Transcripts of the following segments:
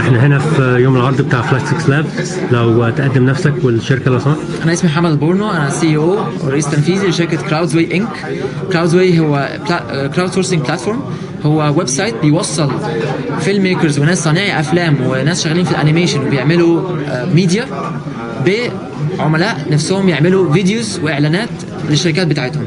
احنا هنا في يوم العرض بتاع فلاش 6 لاب لو تقدم نفسك والشركه لو سمحت انا اسمي محمد البورنو انا سي او ورئيس تنفيذي لشركه كراودز واي انك كراودز واي هو كراود سورسنج بلاتفورم هو ويب سايت بيوصل فيلم ميكرز وناس صانعي افلام وناس شغالين في الانيميشن وبيعملوا ميديا بعملاء نفسهم يعملوا فيديوز واعلانات للشركات بتاعتهم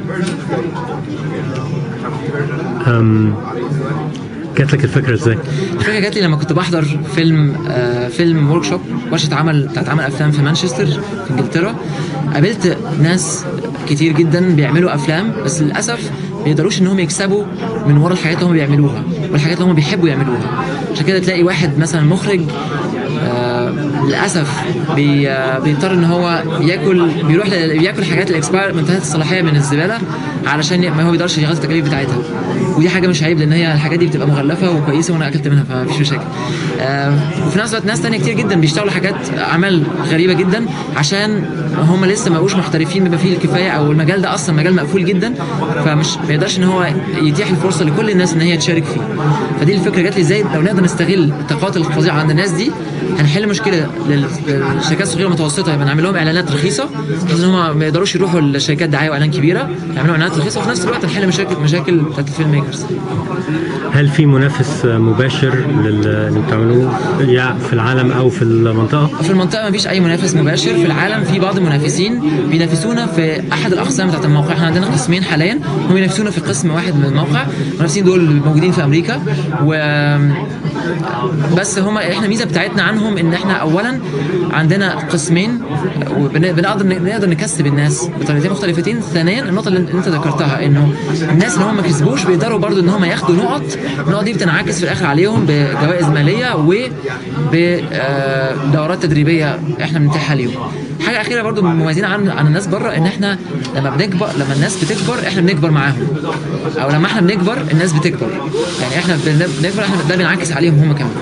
أم، جات لك الفكره ازاي؟ الفكره جات لي لما كنت بحضر فيلم آه فيلم ورك شوب ورشه عمل بتاعت عمل افلام في مانشستر في انجلترا قابلت ناس كتير جدا بيعملوا افلام بس للاسف ما يقدروش انهم يكسبوا من ورا الحاجات اللي هم بيعملوها والحاجات اللي هم بيحبوا يعملوها عشان كده تلاقي واحد مثلا مخرج آه للاسف بي آه بيضطر ان هو ياكل بيروح ل- بياكل حاجات الاكسباير منتهيه الصلاحيه من الزباله علشان ي- ما هو بيقدرش يغطي التكاليف بتاعتها ودي حاجه مش عيب لان هي الحاجات دي بتبقى مغلفه وكويسه وانا اكلت منها فمفيش مشاكل آه وفي نفس الوقت ناس تانية كتير جدا بيشتغلوا حاجات اعمال غريبه جدا عشان هم لسه ما بقوش محترفين بما فيه الكفايه او المجال ده اصلا مجال مقفول جدا فمش ما يقدرش ان هو يتيح الفرصه لكل الناس ان هي تشارك فيه فدي الفكره جات لي ازاي لو نقدر نستغل الطاقات الفظيعه عند الناس دي هنحل مشكله لل- للشركات الصغيره المتوسطه يبقى نعمل لهم اعلانات رخيصه بحيث ان هم ما يقدروش يروحوا لشركات دعايه واعلان كبيره يعملوا اعلانات رخيصه وفي نفس الوقت نحل مشاكل مشاكل بتاعت الفيلم ميكرز هل في منافس مباشر لل- اللي بتعملوه يا في العالم او في المنطقه؟ في المنطقه ما فيش اي منافس مباشر في العالم في بعض المنافسين بينافسونا في احد الاقسام بتاعت الموقع احنا عندنا قسمين حاليا هم بينافسونا في قسم واحد من الموقع المنافسين دول موجودين في امريكا و بس هم احنا الميزه بتاعتنا عنهم ان احنا اولا عندنا قسمين وبنقدر نقدر نكسب الناس بطريقتين مختلفتين ثانيا النقطه اللي انت ذكرتها انه الناس اللي هم ما كسبوش بيقدروا برضو ان هم ياخدوا نقط النقط دي بتنعكس في الاخر عليهم بجوائز ماليه وبدورات تدريبيه احنا بنتيحها ليهم حاجه اخيره برضو مميزين عن عن الناس بره ان احنا لما بنكبر لما الناس بتكبر احنا بنكبر معاهم او لما احنا بنكبر الناس بتكبر يعني احنا بن- بنكبر احنا ده بينعكس عليهم هم كمان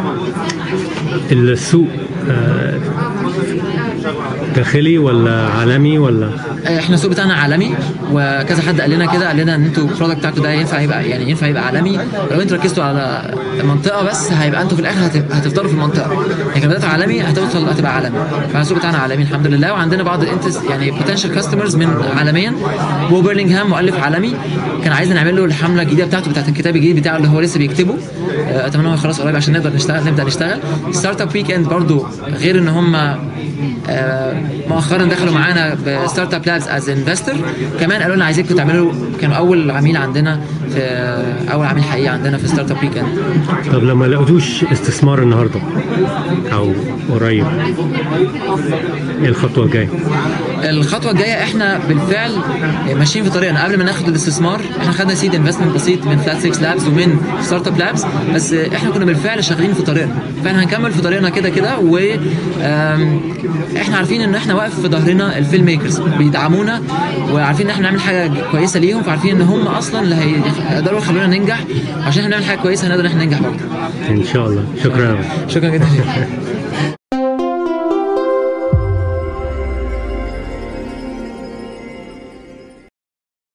السوق آه، داخلي ولا عالمي ولا احنا السوق بتاعنا عالمي وكذا حد قال لنا كده قال لنا ان انتوا البرودكت بتاعكم ده ينفع يبقى يعني ينفع يبقى عالمي لو انتوا ركزتوا على منطقه بس هيبقى انتوا في الاخر هت- هتفضلوا في المنطقه لكن بدات عالمي هتوصل هتبقى عالمي فالسوق بتاعنا عالمي الحمد لله وعندنا بعض الانتس يعني بوتنشال كاستمرز من عالميا بو بيرلينغهام مؤلف عالمي كان عايزنا نعمل له الحمله الجديده بتاعته بتاعت الكتاب الجديد بتاعه اللي هو لسه بيكتبه آه، اتمنى هو يخلص قريب عشان نقدر نشتغل نبدا نشتغل ستارت اب ويك اند برضه غير ان هم آه، مؤخرا دخلوا معانا بستارت اب لابس از انفستور كمان قالوا لنا عايزينكم تعملوا كانوا اول عميل عندنا في اول عميل حقيقي عندنا في ستارت اب ويك اند طب لما لقيتوش استثمار النهارده او قريب ايه الخطوه الجايه؟ الخطوه الجايه احنا بالفعل ماشيين في طريقنا قبل ما ناخد الاستثمار احنا خدنا سيد انفستمنت بسيط من فلات 6 لابس ومن ستارت اب لابس بس احنا كنا بالفعل شغالين في طريقنا فاحنا هنكمل في طريقنا كده كده و آم، احنا عارفين ان احنا واقف في ظهرنا الفيلم ميكرز بيدعمونا وعارفين ان احنا نعمل حاجه كويسه ليهم فعارفين ان هم اصلا اللي هيقدروا يخلونا ننجح عشان احنا نعمل حاجه كويسه هنقدر ان احنا ننجح برضه ان شاء الله شكرا شكرا جدا